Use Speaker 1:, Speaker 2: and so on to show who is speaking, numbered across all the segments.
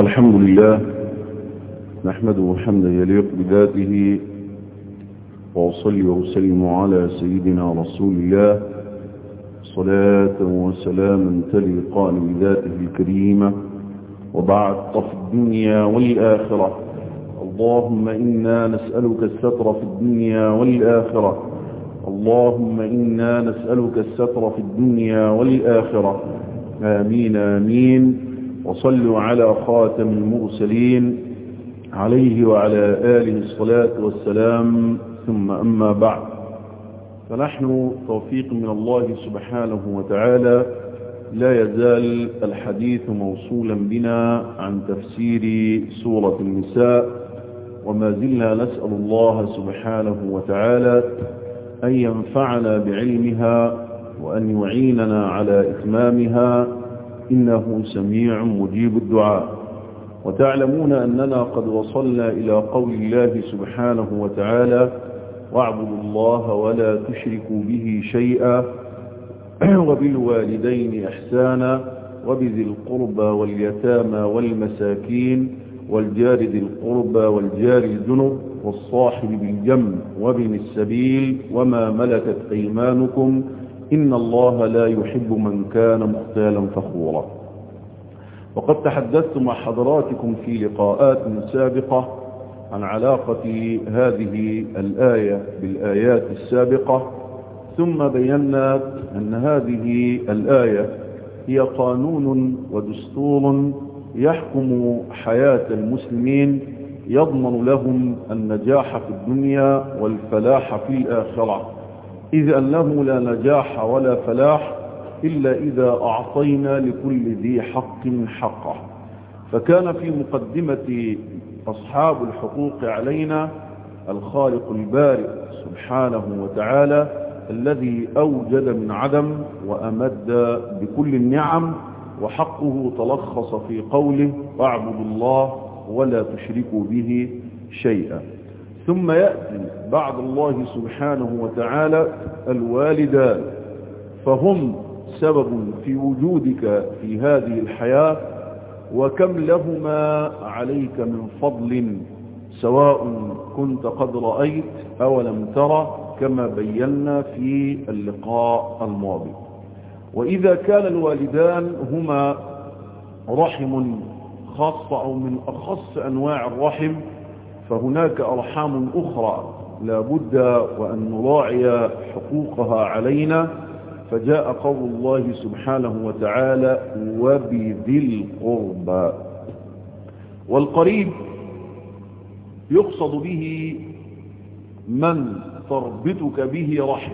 Speaker 1: الحمد لله نحمده حمدا يليق بذاته وأصلي وأسلم على سيدنا رسول الله صلاة وسلاما تليقان بذاته الكريمة وبعد طف الدنيا والآخرة اللهم إنا نسألك الستر في الدنيا والآخرة اللهم إنا نسألك الستر في الدنيا والآخرة آمين آمين وصلوا على خاتم المرسلين عليه وعلى آله الصلاة والسلام ثم أما بعد فنحن توفيق من الله سبحانه وتعالى لا يزال الحديث موصولا بنا عن تفسير سورة النساء وما زلنا نسأل الله سبحانه وتعالى أن ينفعنا بعلمها وأن يعيننا على إتمامها إنه سميع مجيب الدعاء وتعلمون أننا قد وصلنا إلى قول الله سبحانه وتعالى واعبدوا الله ولا تشركوا به شيئا وبالوالدين إحسانا وبذي القربى واليتامى والمساكين والجار ذي القربى والجار الجنب والصاحب بالجنب وابن السبيل وما ملكت أيمانكم إن الله لا يحب من كان مختالا فخورا وقد تحدثت مع حضراتكم في لقاءات سابقة عن علاقة هذه الآية بالآيات السابقة ثم بينا أن هذه الآية هي قانون ودستور يحكم حياة المسلمين يضمن لهم النجاح في الدنيا والفلاح في الآخرة إذ أنه لا نجاح ولا فلاح إلا إذا أعطينا لكل ذي حق حقه فكان في مقدمة أصحاب الحقوق علينا الخالق البارئ سبحانه وتعالى الذي أوجد من عدم وأمد بكل النعم وحقه تلخص في قوله واعبدوا الله ولا تشركوا به شيئا ثم يأتي بعد الله سبحانه وتعالى الوالدان فهم سبب في وجودك في هذه الحياة وكم لهما عليك من فضل سواء كنت قد رأيت أو لم ترى كما بينا في اللقاء الماضي وإذا كان الوالدان هما رحم خاصة أو من أخص أنواع الرحم فهناك أرحام أخرى لا بد وأن نراعي حقوقها علينا فجاء قول الله سبحانه وتعالى وبذي القربى والقريب يقصد به من تربطك به رحم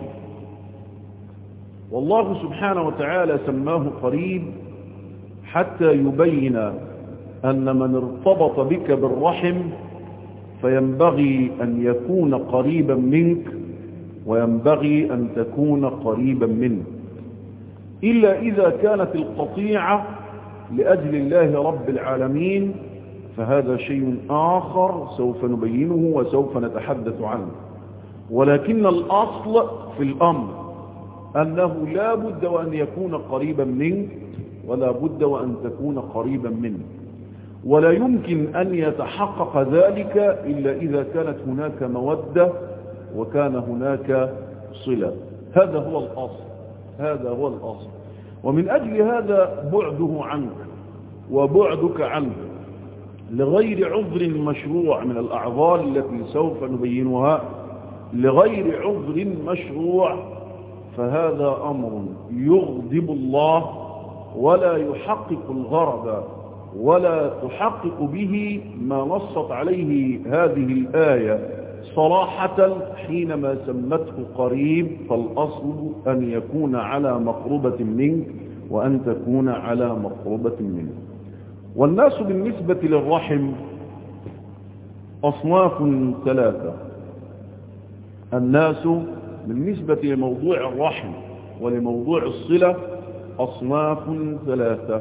Speaker 1: والله سبحانه وتعالى سماه قريب حتى يبين أن من ارتبط بك بالرحم فينبغي أن يكون قريبا منك وينبغي أن تكون قريبا منه إلا إذا كانت القطيعة لأجل الله رب العالمين فهذا شيء آخر سوف نبينه وسوف نتحدث عنه ولكن الأصل في الأمر أنه لا بد وأن يكون قريبا منك ولا بد وأن تكون قريبا منه ولا يمكن أن يتحقق ذلك إلا إذا كانت هناك مودة وكان هناك صلة هذا هو الأصل هذا هو الأصل ومن أجل هذا بعده عنك وبعدك عنه لغير عذر مشروع من الأعذار التي سوف نبينها لغير عذر مشروع فهذا أمر يغضب الله ولا يحقق الغرض ولا تحقق به ما نصت عليه هذه الآية صراحة حينما سمته قريب فالأصل أن يكون على مقربة منك وأن تكون على مقربة منه والناس بالنسبة للرحم أصناف ثلاثة الناس بالنسبة لموضوع الرحم ولموضوع الصلة أصناف ثلاثة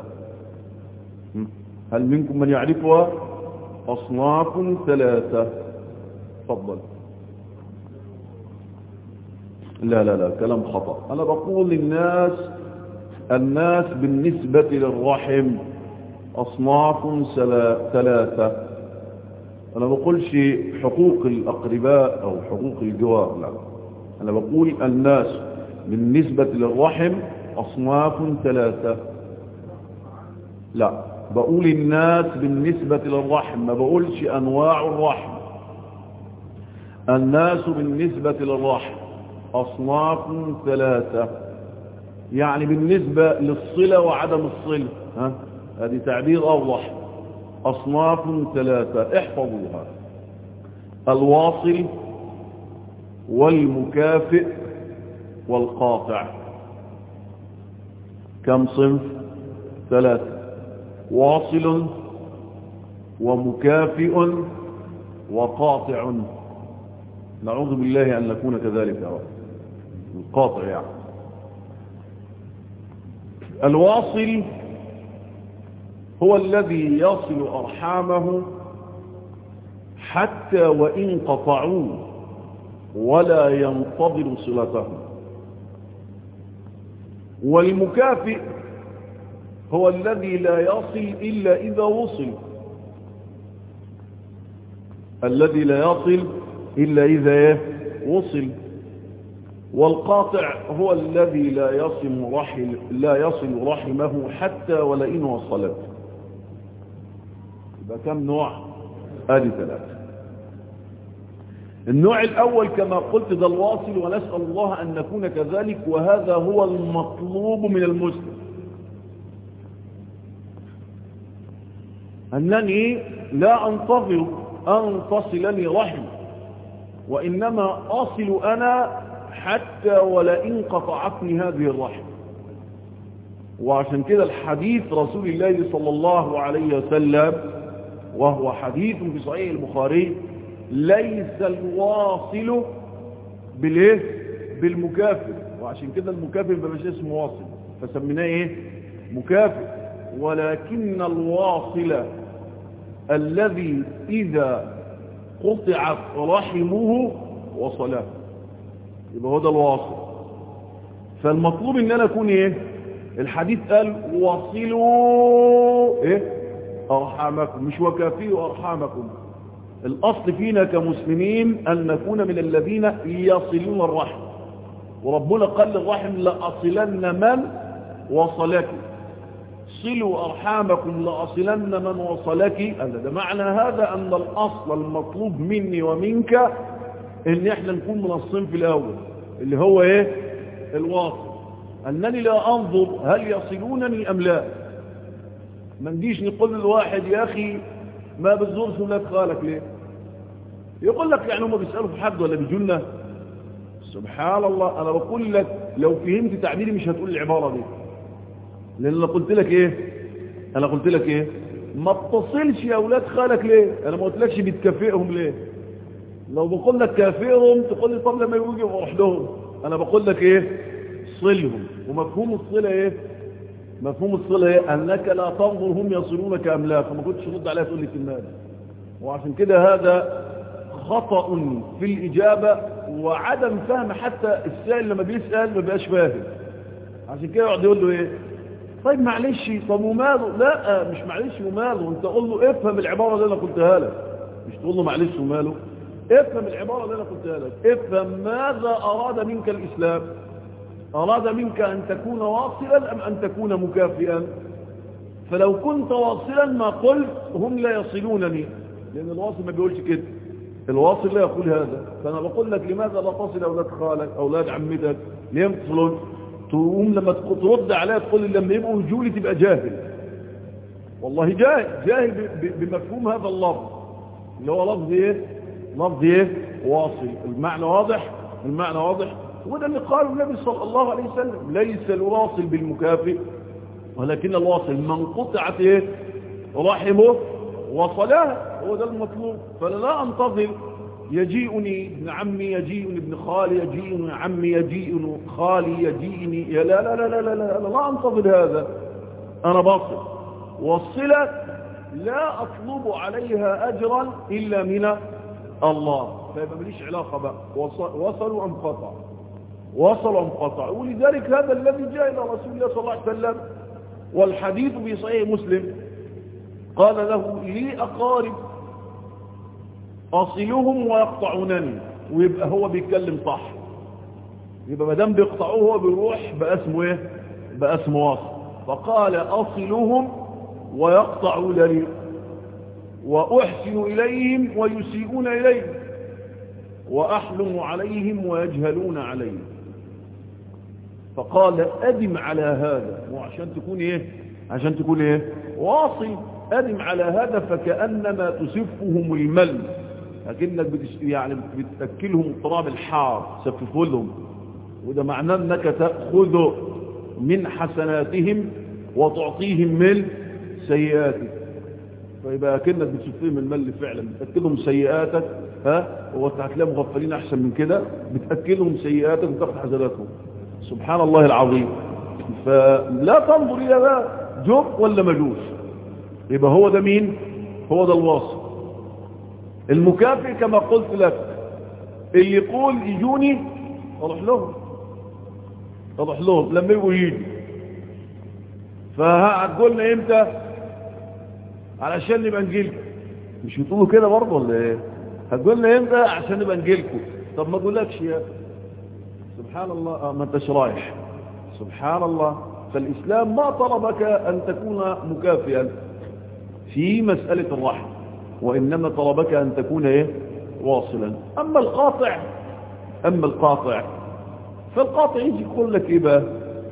Speaker 1: هل منكم من يعرفها أصناف ثلاثة تفضل لا لا لا كلام خطأ أنا بقول للناس الناس بالنسبة للرحم أصناف ثلاثة أنا بقولش حقوق الأقرباء أو حقوق الجوار لا أنا بقول الناس بالنسبة للرحم أصناف ثلاثة لا بقول الناس بالنسبة للرحم ما بقولش أنواع الرحم الناس بالنسبة للرحم أصناف ثلاثة يعني بالنسبة للصلة وعدم الصلة ها هذه تعبير أوضح أصناف ثلاثة احفظوها الواصل والمكافئ والقاطع كم صنف ثلاثة واصل ومكافئ وقاطع نعوذ بالله أن نكون كذلك يا رب القاطع يعني الواصل هو الذي يصل أرحامه حتى وإن قطعوه ولا ينتظر صلته والمكافئ هو الذي لا يصل إلا إذا وصل الذي لا يصل إلا إذا وصل والقاطع هو الذي لا يصل رحم لا يصل رحمه حتى ولئن وصلت يبقى كم نوع ادي ثلاثه النوع الاول كما قلت ده الواصل ونسال الله ان نكون كذلك وهذا هو المطلوب من المسلم انني لا انتظر ان تصلني رحم وانما اصل انا حتى ولئن قطعتني هذه الرحم وعشان كده الحديث رسول الله صلى الله عليه وسلم وهو حديث في صحيح البخاري ليس الواصل بالايه بالمكافئ وعشان كده المكافئ ما بقاش اسمه واصل فسميناه ايه مكافئ ولكن الواصل الذي اذا قطعت رحمه وصله يبقى هو ده الواصل فالمطلوب ان انا اكون ايه الحديث قال واصلوا ايه ارحامكم مش وكافئوا ارحامكم الاصل فينا كمسلمين ان نكون من الذين يصلون الرحم وربنا قال للرحم لاصلن من وصلك صلوا ارحامكم لاصلن من وصلك هذا ده معنى هذا ان الاصل المطلوب مني ومنك ان احنا نكون من الصنف الاول اللي هو ايه الواصل انني لا انظر هل يصلونني ام لا ما نجيش نقول للواحد يا اخي ما بتزورش ولاد خالك ليه يقول لك يعني هم بيسالوا في حد ولا بيجونا سبحان الله انا بقول لك لو فهمت تعبيري مش هتقول العباره دي لان انا قلت لك ايه انا قلت لك ايه ما اتصلش يا اولاد خالك ليه انا ما قلتلكش بتكافئهم ليه لو بقول لك كافئهم تقول لي طب لما يجوا اروح لهم انا بقول لك ايه صلهم ومفهوم الصله ايه مفهوم الصله ايه انك لا تنظر هم يصلونك ام لا فما كنتش ترد عليها تقول لي كلمات وعشان كده هذا خطأ في الإجابة وعدم فهم حتى السائل لما بيسأل ما بيبقاش فاهم عشان كده يقعد يقول له ايه طيب معلش طب وماله لا مش معلش وماله انت قول له افهم العبارة اللي انا قلتها لك مش تقول له معلش وماله افهم العبارة اللي انا قلتها لك افهم ماذا اراد منك الاسلام اراد منك ان تكون واصلا ام ان تكون مكافئا فلو كنت واصلا ما قلت هم لا يصلونني لان الواصل ما بيقولش كده الواصل لا يقول هذا فانا بقول لك لماذا لا تصل اولاد خالك اولاد عمتك ليه تصلون تقوم لما ترد عليها تقول لي لما يبقوا جولي تبقى جاهل والله جاهل جاهل بمفهوم هذا اللفظ اللي هو لفظ ايه لفظ ايه واصل المعنى واضح المعنى واضح وده اللي قاله النبي صلى الله عليه وسلم ليس الواصل بالمكافئ ولكن الواصل من قطعت ايه رحمه وصلها هو ده المطلوب فانا لا انتظر يجيئني ابن عمي يجيئني ابن خالي يجيئني عمي يجيئني خالي يجيئني يا لا لا لا لا لا, لا انا لا انتظر هذا انا بصل والصلة لا اطلب عليها اجرا الا من الله فيبقى ماليش علاقة بقى وصلوا ام قطع وصلوا ام قطع ولذلك هذا الذي جاء الى رسول الله صلى الله عليه وسلم والحديث في صحيح مسلم قال له لي أقارب أصلهم ويقطعونني ويبقى هو بيتكلم صح يبقى ما دام بيقطعوه هو بيروح بقى اسمه ايه بقى اسمه واصل فقال أصلهم ويقطعونني وأحسن إليهم ويسيئون إلي وأحلم عليهم ويجهلون علي فقال أدم على هذا وعشان تكون إيه عشان تكون إيه واصل أدم على هذا فكأنما تسفهم المل لكنك بتش... يعني بتأكلهم الطراب الحار سففوا لهم وده معناه أنك تأخذ من حسناتهم وتعطيهم من سيئاتك فيبقى كأنك بتسفهم المل فعلا بتأكلهم سيئاتك ها هو هتلاقي مغفلين أحسن من كده بتأكلهم سيئاتك وتاخد حسناتهم سبحان الله العظيم فلا تنظر إلى ده جب ولا مجوس يبقى هو ده مين هو ده الواصل المكافئ كما قلت لك اللي يقول يجوني اروح لهم اروح لهم لما يبقوا يجوا فهتقولنا امتى علشان نبقى نجيلكم مش بتقولوا كده برضه ولا ايه هتقولنا امتى عشان نبقى نجيلكم طب ما اقولكش يا سبحان الله آه ما انتش رايح سبحان الله فالإسلام ما طلبك أن تكون مكافئا في مسألة الرحم وإنما طلبك أن تكون إيه؟ واصلا أما القاطع أما القاطع فالقاطع يجي يقول لك إيه بقى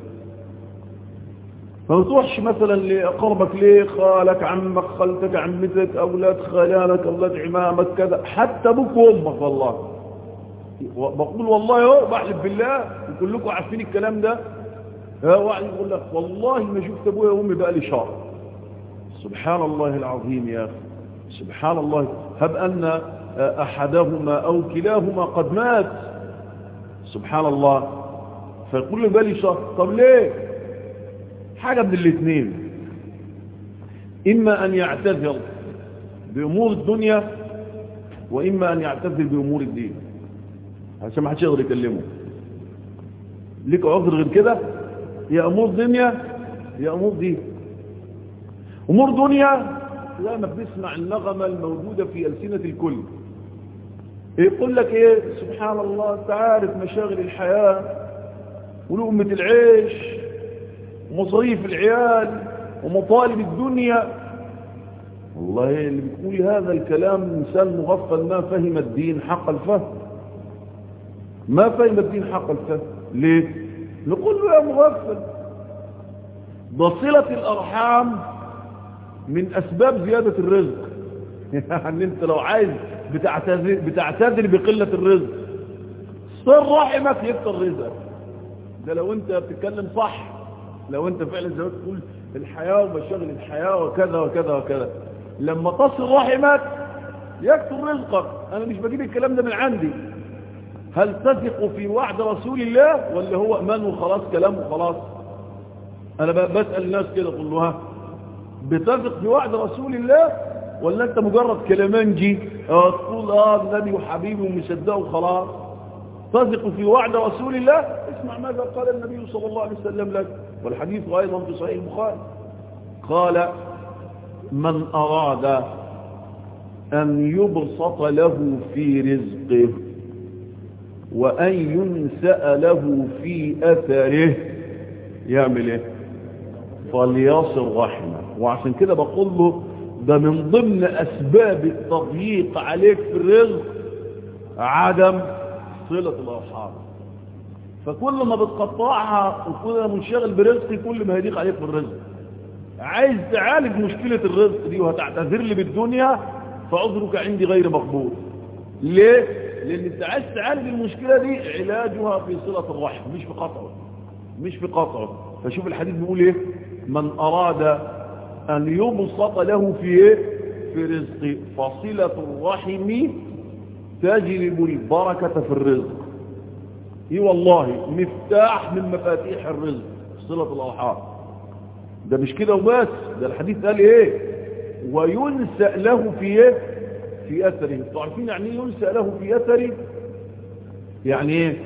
Speaker 1: ما بتروحش مثلا لأقربك ليه خالك عمك خالتك عمتك أولاد خلانك أولاد عمامك كذا حتى أبوك وأمك والله بقول والله اهو بحلف بالله وكلكم عارفين الكلام ده ها واحد يقول لك والله ما شفت ابويا وامي بقى لي شهر سبحان الله العظيم يا اخي سبحان الله هب ان احدهما او كلاهما قد مات سبحان الله فيقول له بقى لي شهر طب ليه حاجه من الاثنين اما ان يعتذر بامور الدنيا واما ان يعتذر بامور الدين عشان ما حدش يقدر يكلمه ليك عذر غير كده يا امور دنيا يا امور دي امور دنيا زي ما بنسمع النغمه الموجوده في السنه الكل يقول لك ايه سبحان الله انت عارف مشاغل الحياه ولقمه العيش ومصاريف العيال ومطالب الدنيا والله اللي بيقول هذا الكلام انسان مغفل ما فهم الدين حق الفهم ما فهم الدين حق الفهم ليه نقول له يا مغفل ده صلة الأرحام من أسباب زيادة الرزق يعني أنت لو عايز بتعتذر, بتعتذر بقلة الرزق صر رحمك يكتر رزقك ده لو أنت بتتكلم صح لو أنت فعلا زي ما تقول الحياة ومشاغل الحياة وكذا وكذا وكذا لما تصل رحمك يكتر رزقك أنا مش بجيب الكلام ده من عندي هل تثق في وعد رسول الله ولا هو امان وخلاص كلام وخلاص انا بسأل الناس كده كلها بتثق في وعد رسول الله ولا انت مجرد كلامنجي اه تقول اه النبي وحبيبي ومصدقه وخلاص تثق في وعد رسول الله اسمع ماذا قال النبي صلى الله عليه وسلم لك والحديث ايضا في صحيح البخاري قال من اراد ان يبسط له في رزقه وأن ينسأ له في أثره يعمل ايه فليصل رحمه وعشان كده بقول له ده من ضمن أسباب التضييق عليك في الرزق عدم صلة الأرحام فكل ما بتقطعها وكل ما منشغل برزقي كل ما هيضيق عليك في الرزق عايز تعالج مشكلة الرزق دي وهتعتذر لي بالدنيا فعذرك عندي غير مقبول ليه؟ لان انت عايز تعالج المشكلة دي علاجها في صلة الرحم مش في قطعه مش في قطعه فشوف الحديث بيقول ايه من اراد ان يبسط له في ايه في رزقه فصلة الرحم تجلب البركة في الرزق اي والله مفتاح من مفاتيح الرزق صلة الارحام ده مش كده وبس ده الحديث قال ايه وينسأ له في ايه في اثره انتوا عارفين يعني ايه ينسأ له في اثره يعني ايه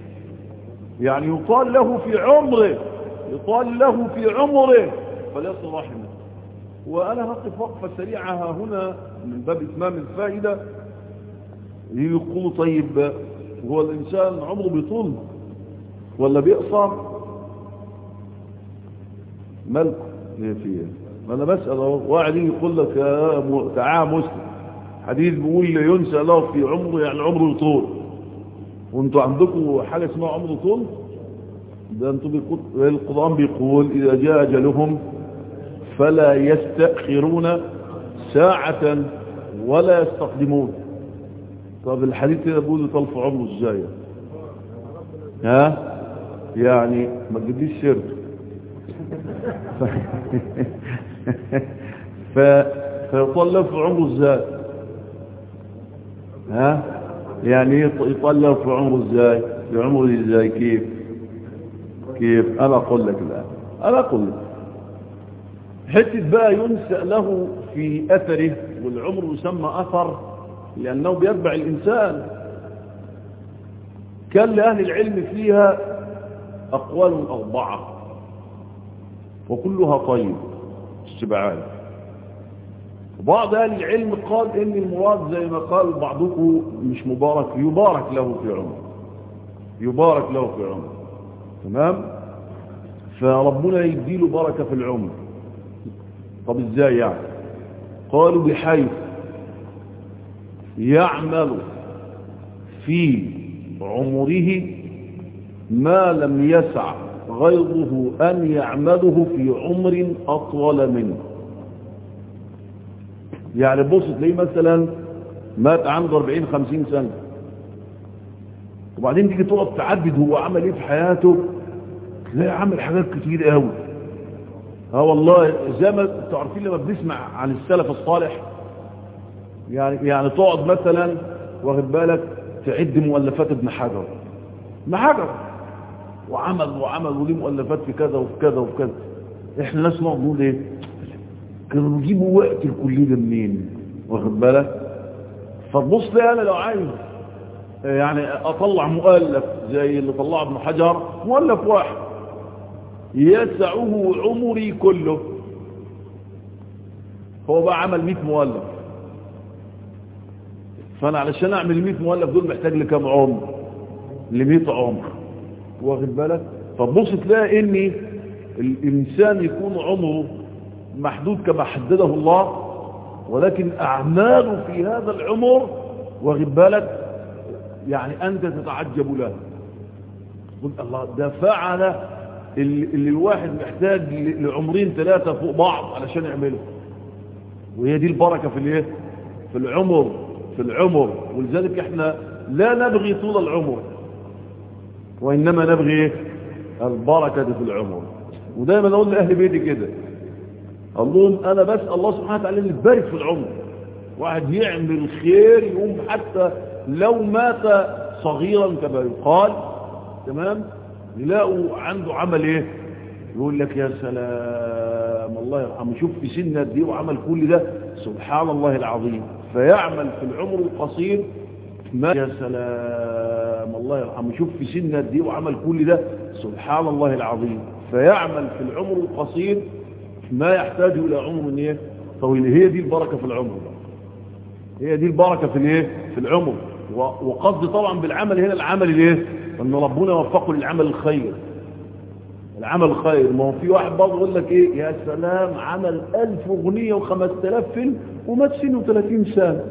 Speaker 1: يعني يطال له في عمره يطال له في عمره فليصل رحمه وأنا هقف وقفة سريعة هنا من باب إتمام الفائدة يقول طيب هو الإنسان عمره بيطول ولا بيقصر مالكم ايه فيه ما انا بسأل اهو واحد يقول لك يا تعال مسلم حديث بيقول لا ينسى له في عمره يعني عمره يطول وانتوا عندكم حاجة اسمها عمره طول ده انتوا بيقول القرآن بيقول اذا جاء اجلهم فلا يستأخرون ساعة ولا يستقدمون طب الحديث كده بيقول طال في عمره ازاي ها يعني ما تجيبليش سيرته ف... فيطلب في عمره ازاي ها يعني يطلب في عمره ازاي في عمره ازاي كيف كيف انا اقول لك الان انا اقول لك حته بقى ينسأ له في اثره والعمر يسمى اثر لانه بيتبع الانسان كان لاهل العلم فيها اقوال اربعه وكلها طيب استبعاد بعض اهل العلم قال ان المراد زي ما قال بعضكم مش مبارك يبارك له في عمره يبارك له في عمره تمام فربنا يديله بركة في العمر طب ازاي يعني قالوا بحيث يعمل في عمره ما لم يسع غيره أن يعمله في عمر أطول منه يعني بص تلاقيه مثلا مات عنده 40 50 سنة وبعدين تيجي تقعد تعدد هو عمل ايه في حياته تلاقي عمل حاجات كتير قوي اه والله زي ما انتوا عارفين لما بنسمع عن السلف الصالح يعني يعني تقعد مثلا واخد بالك تعد مؤلفات ابن حجر ابن حجر وعمل وعمل وليه مؤلفات في كذا وفي كذا وفي كذا احنا ناس نقعد نقول ايه كانوا بيجيبوا وقت الكليه ده منين واخد بالك فتبص لي انا لو عايز يعني اطلع مؤلف زي اللي طلعه ابن حجر مؤلف واحد يسعه عمري كله هو بقى عمل 100 مؤلف فانا علشان اعمل 100 مؤلف دول محتاج لي كام عمر ل 100 عمر واخد بالك فتبص تلاقي ان الانسان يكون عمره محدود كما حدده الله ولكن اعماله في هذا العمر واخد بالك يعني انت تتعجب له قلت الله ده فعل اللي, اللي الواحد محتاج لعمرين ثلاثة فوق بعض علشان يعمله وهي دي البركة في الايه في العمر في العمر ولذلك احنا لا نبغي طول العمر وإنما نبغي ايه البركة في العمر ودايما اقول لأهل بيتي كده اقول لهم انا بس الله سبحانه وتعالى اللي يبارك في العمر واحد يعمل خير يقوم حتى لو مات صغيرا كما يقال تمام يلاقوا عنده عمل ايه يقول لك يا سلام الله يرحمه شوف في سنة دي وعمل كل ده سبحان الله العظيم فيعمل في العمر القصير ما يا سلام الله يرحمه شوف في سنة دي وعمل كل ده سبحان الله العظيم فيعمل في العمر القصير ما يحتاج الى عمر ايه طويل هي دي البركة في العمر هي دي البركة في الايه في العمر وقصد طبعا بالعمل هنا العمل الايه ان ربنا وفقه للعمل الخير العمل الخير ما هو في واحد برضه يقول لك ايه يا سلام عمل 1000 اغنيه و5000 فيلم ومات سنه 30 سنه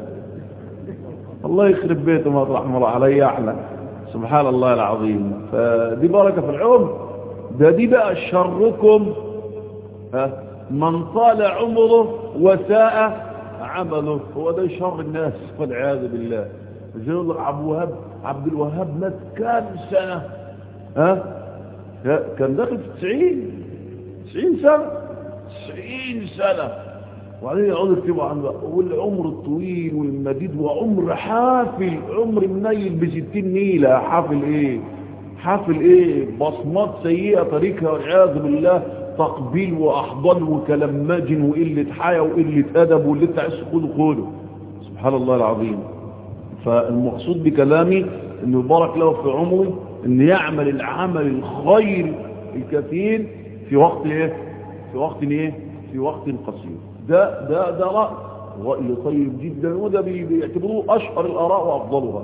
Speaker 1: الله يخرب بيته ما رحمه الله علي احنا سبحان الله العظيم فدي بركه في العمر ده دي بقى شركم ها من طال عمره وساء عمله هو ده شر الناس والعياذ بالله يقول لك عبد الوهاب عبد الوهاب مات كام سنة ها كان داخل في 90 90 سنة 90 سنة وبعدين يقعدوا يكتبوا عنه والعمر الطويل والمديد وعمر حافل عمر منيل ب 60 نيلة حافل ايه حافل ايه بصمات سيئة طريقها والعياذ بالله تقبيل واحضان وكلام ماجن وقلة حياة وقلة ادب واللي انت عايز خده خده سبحان الله العظيم فالمقصود بكلامي انه يبارك له في عمره ان يعمل العمل الخير الكثير في وقت ايه في وقت ايه في وقت قصير ده ده ده رأي رأي طيب جدا وده بيعتبروه أشهر الآراء وأفضلها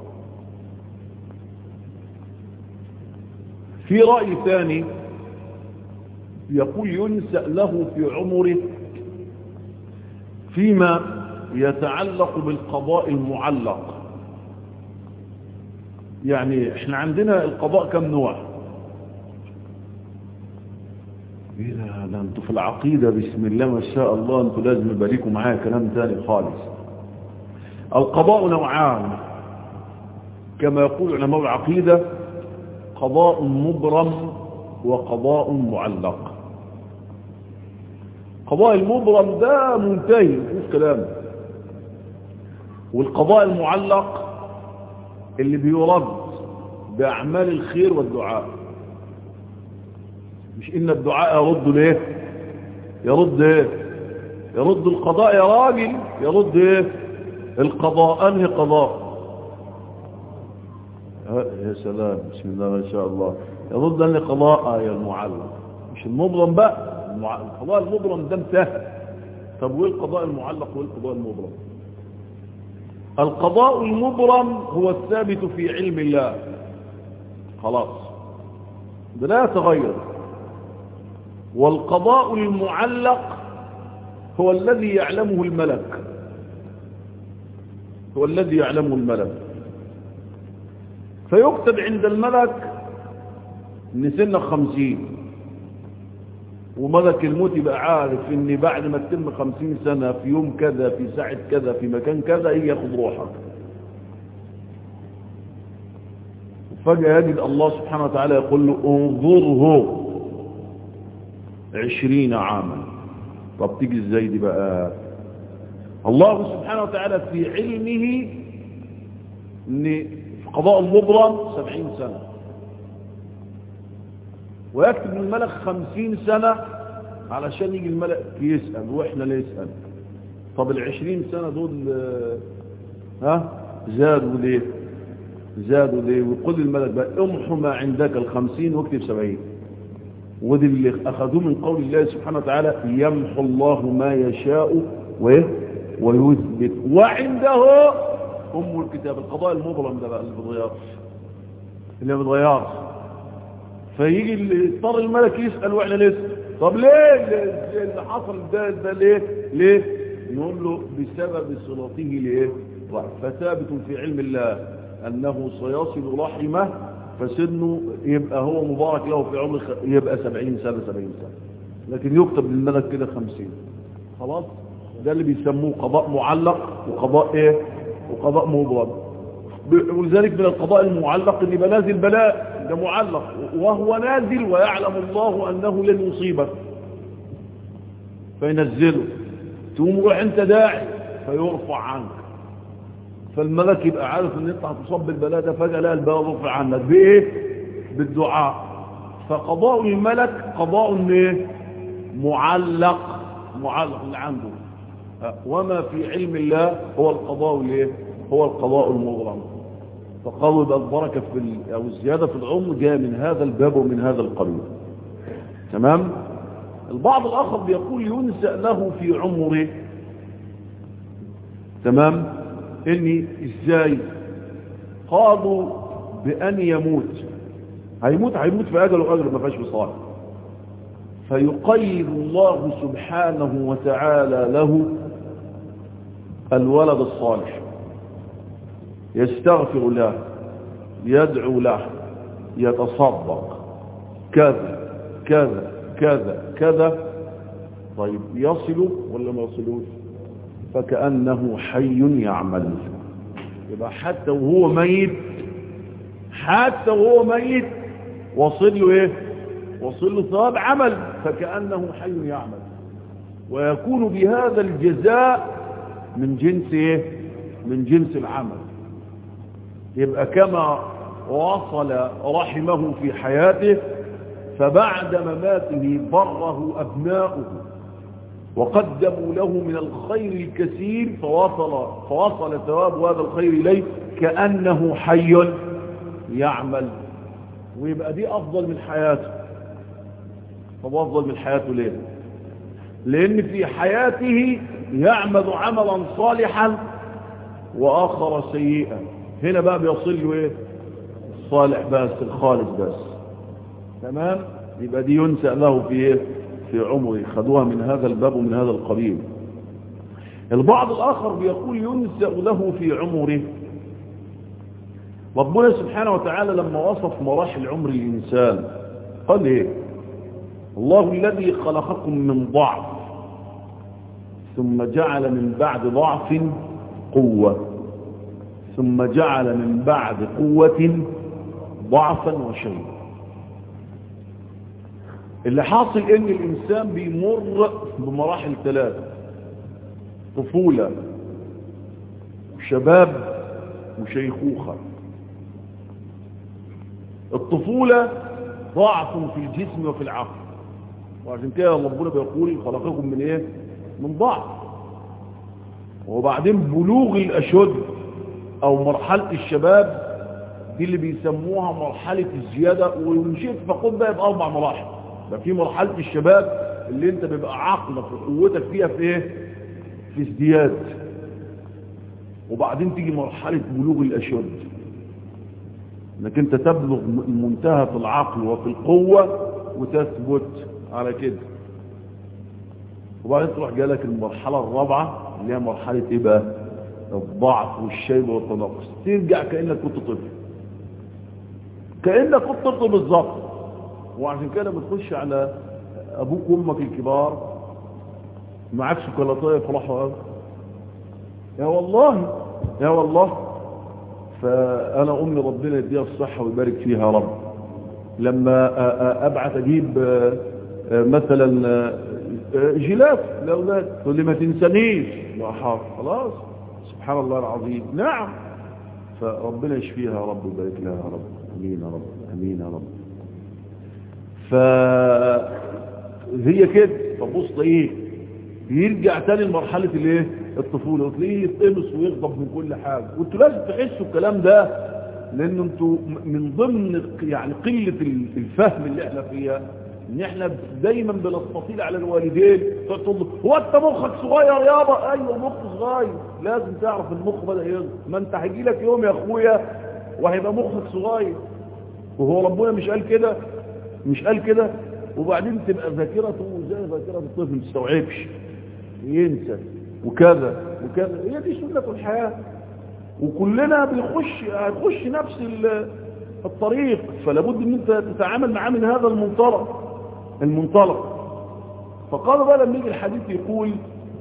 Speaker 1: في رأي ثاني يقول ينسأ له في عمره فيما يتعلق بالقضاء المعلق يعني احنا عندنا القضاء كم نوع ايه ده ده انتوا في العقيدة بسم الله ما شاء الله انتوا لازم يبقى ليكم معايا كلام تاني خالص القضاء نوعان كما يقول علماء العقيدة قضاء مبرم وقضاء معلق قضاء المبرم ده منتهي مفيش كلام والقضاء المعلق اللي بيرد بأعمال الخير والدعاء مش إن الدعاء يرد ليه يرد ايه يرد القضاء يا راجل يرد ايه القضاء انهي قضاء يا سلام بسم الله ما شاء الله يرد انهي قضاء يا المعلق مش المبرم بقى القضاء المبرم ده انتهى طب وايه القضاء المعلق وايه القضاء المبرم القضاء المبرم هو الثابت في علم الله خلاص ده لا يتغير والقضاء المعلق هو الذي يعلمه الملك هو الذي يعلمه الملك فيكتب عند الملك ان سنك خمسين وملك الموت يبقى عارف ان بعد ما تتم خمسين سنة في يوم كذا في ساعة كذا في مكان كذا هي ياخد روحك فجأة يجد الله سبحانه وتعالى يقول له انظره عشرين عاما طب تيجي ازاي دي بقى الله سبحانه وتعالى في علمه ان في قضاء المبرم سبعين سنة ويكتب الملك خمسين سنة علشان يجي الملك يسأل واحنا لا يسأل طب العشرين سنة دول ها زادوا ليه زادوا ليه ويقول الملك بقى امحوا ما عندك الخمسين واكتب سبعين ودي اللي أخذوه من قول الله سبحانه وتعالى يمحو الله ما يشاء ويثبت وعنده أم الكتاب القضاء المظلم ده بقى اللي بتغيرش اللي ما بتغيرش فيجي اللي اضطر الملك يسأل واحنا لسه طب ليه اللي حصل ده ده ليه ليه نقول له بسبب صلته ليه فثابت في علم الله أنه سيصل رحمه فسنه يبقى هو مبارك له في عمر يبقى سبعين سنة سبعين سنة لكن يكتب للملك كده خمسين خلاص ده اللي بيسموه قضاء معلق وقضاء ايه وقضاء مبرم ولذلك من القضاء المعلق اللي بنازل بلاء ده معلق وهو نازل ويعلم الله انه لن يصيبك فينزله تقوم روح انت داعي فيرفع عنك فالملك يبقى عارف ان انت هتصاب بالبلاء ده فجأة لا البلاء رفع عنك بايه بالدعاء فقضاء الملك قضاء ايه معلق معلق اللي عنده وما في علم الله هو القضاء الايه هو القضاء المغرم فقالوا يبقى البركة في او الزيادة في العمر جاء من هذا الباب ومن هذا القبيل تمام البعض الاخر بيقول ينسأ له في عمره تمام اني ازاي قالوا بان يموت هيموت هيموت في اجله اجل ما فيهاش وصال فيقيد الله سبحانه وتعالى له الولد الصالح يستغفر له يدعو له يتصدق كذا كذا كذا كذا طيب يصل ولا ما يصلوش فكأنه حي يعمل يبقى حتى وهو ميت حتى وهو ميت وصل له ايه وصل له ثواب عمل فكأنه حي يعمل ويكون بهذا الجزاء من جنس ايه من جنس العمل يبقى كما وصل رحمه في حياته فبعد مماته بره أبناؤه وقدموا له من الخير الكثير فوصل, فوصل ثواب هذا الخير إليه كأنه حي يعمل ويبقى دي أفضل من حياته طب أفضل من حياته ليه لان في حياته يعمل عملا صالحا واخر سيئا هنا بقى بيصل له ايه الصالح بس الخالص بس تمام يبقى دي ينسأ له في ايه في عمره خدوها من هذا الباب ومن هذا القبيل البعض الآخر بيقول ينسأ له في عمره ربنا سبحانه وتعالى لما وصف مراحل عمر الإنسان قال ايه الله الذي خلقكم من ضعف ثم جعل من بعد ضعف قوة ثم جعل من بعد قوة ضعفا وشيئا اللي حاصل ان الانسان بيمر بمراحل ثلاثة طفولة وشباب وشيخوخة الطفولة ضعف في الجسم وفي العقل وعشان كده ربنا بيقول خلقكم من ايه من ضعف وبعدين بلوغ الاشد او مرحلة الشباب دي اللي بيسموها مرحلة الزيادة ومشيت فقد بقى باربع مراحل بقى في مرحلة الشباب اللي انت بيبقى عقلك وقوتك فيها في ايه في ازدياد وبعدين تيجي مرحلة بلوغ الاشد انك انت تبلغ المنتهى في العقل وفي القوة وتثبت على كده وبعدين تروح جالك المرحلة الرابعة اللي هي مرحلة ايه بقى الضعف والشيب والتناقص ترجع كأنك كنت طفل كأنك كنت طفل بالظبط وعشان كده بتخش على ابوك وامك الكبار معاك شوكولاتايه يفرحوا قوي يا والله يا والله فانا امي ربنا يديها الصحه ويبارك فيها يا رب لما ابعت اجيب مثلا جيلات لاولاد تقول لي ما تنسانيش لا حاضر خلاص سبحان الله العظيم نعم فربنا يشفيها يا رب ويبارك لها يا رب امين يا رب امين يا رب فهي كده فبص ايه بيرجع تاني لمرحله الايه الطفوله وتلاقيه يتقمص ويغضب من كل حاجه وانتوا لازم تحسوا الكلام ده لان انتوا من ضمن يعني قله الفهم اللي احنا فيها ان احنا دايما بنستطيل على الوالدين تقول له هو انت مخك صغير يابا ايوه مخ صغير لازم تعرف المخ بدا يغضب ما انت هيجي لك يوم يا اخويا وهيبقى مخك صغير وهو ربنا مش قال كده مش قال كده وبعدين تبقى ذاكرته زي ذاكره الطفل ما تستوعبش ينسى وكذا وكذا هي دي سنه الحياه وكلنا بنخش هتخش نفس الطريق فلا بد ان انت تتعامل معاه من هذا المنطلق المنطلق فقال بقى لما يجي الحديث يقول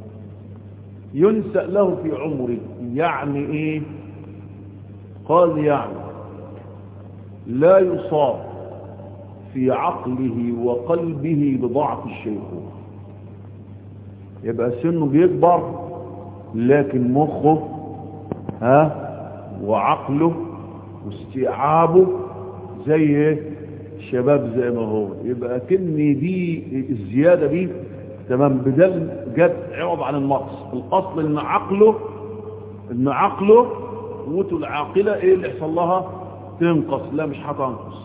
Speaker 1: ينسأ له في عمره يعني ايه قال يعني لا يصاب في عقله وقلبه بضعف الشيخوخة يبقى سنه بيكبر لكن مخه ها وعقله واستيعابه زي شباب زي ما هو يبقى كن دي الزيادة دي تمام بدل جت عوض عن النقص الاصل ان عقله ان عقله قوته العاقلة ايه اللي يحصل لها تنقص لا مش هتنقص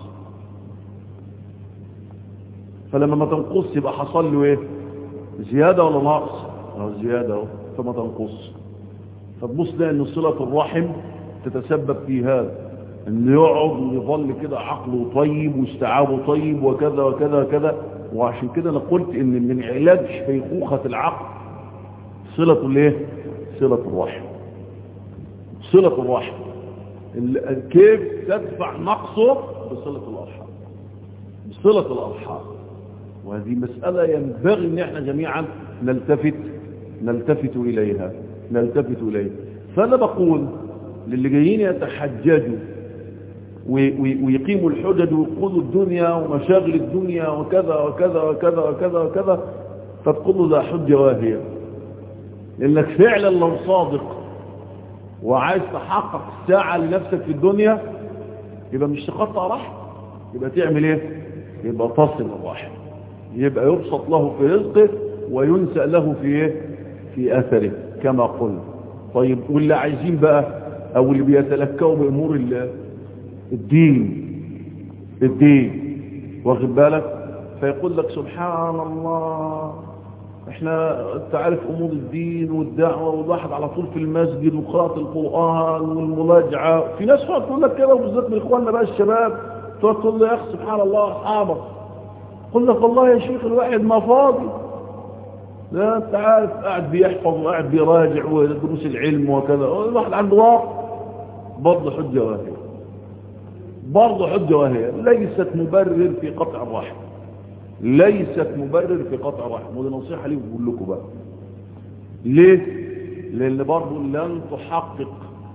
Speaker 1: فلما ما تنقص يبقى حصل له ايه زيادة ولا نقص اه زيادة اهو فما تنقص فتبص لان ان صلة الرحم تتسبب في هذا انه يقعد ويظل كده عقله طيب واستيعابه طيب وكذا وكذا وكذا وعشان كده انا قلت ان من علاج شيخوخة العقل صلة الايه صلة الرحم صلة الرحم كيف تدفع نقصه بصلة الارحام بصلة الارحام وهذه مسألة ينبغي ان احنا جميعا نلتفت نلتفت اليها نلتفت اليها فانا بقول للي جايين يتحججوا ويقيموا الحجج ويقودوا الدنيا ومشاغل الدنيا وكذا وكذا وكذا وكذا وكذا فتقول له ده حجة واهية لأنك فعلا لو صادق وعايز تحقق ساعة لنفسك في الدنيا يبقى مش تقطع رحم يبقى تعمل ايه يبقى تصل الرحم يبقى يبسط له في رزقه وينسأ له في ايه في اثره كما قلنا طيب واللي عايزين بقى او اللي بيتلكوا بامور الدين الدين واخد بالك فيقول لك سبحان الله احنا انت عارف امور الدين والدعوه والواحد على طول في المسجد وقراءه القران والمراجعه في ناس تقعد تقول لك كده وبالذات من اخواننا بقى الشباب تقعد تقول له يا اخي سبحان الله اصحابك قل لك والله يا شيخ الواحد ما فاضي لا انت عارف قاعد بيحفظ وقاعد بيراجع ودروس العلم وكذا الواحد عنده وقت برضه حجه واهيه برضه حجه واهيه ليست مبرر في قطع الرحم ليست مبرر في قطع الرحم ودي نصيحه لي بقول لكم بقى ليه لان برضه لن تحقق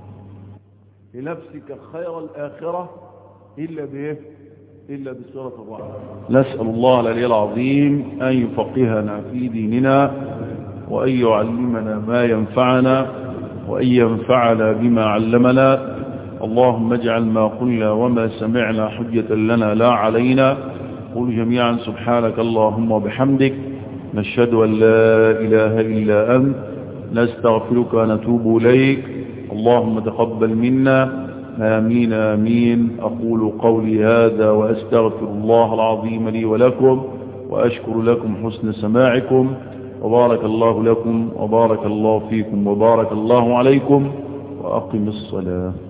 Speaker 1: لنفسك خير الاخره الا بايه إلا بصلة الرحم نسأل الله العلي العظيم أن يفقهنا في ديننا وأن يعلمنا ما ينفعنا وأن ينفعنا بما علمنا اللهم اجعل ما قلنا وما سمعنا حجة لنا لا علينا قل جميعا سبحانك اللهم وبحمدك نشهد أن لا إله إلا أنت نستغفرك ونتوب إليك اللهم تقبل منا آمين آمين أقول قولي هذا وأستغفر الله العظيم لي ولكم وأشكر لكم حسن سماعكم وبارك الله لكم وبارك الله فيكم وبارك الله عليكم وأقم الصلاة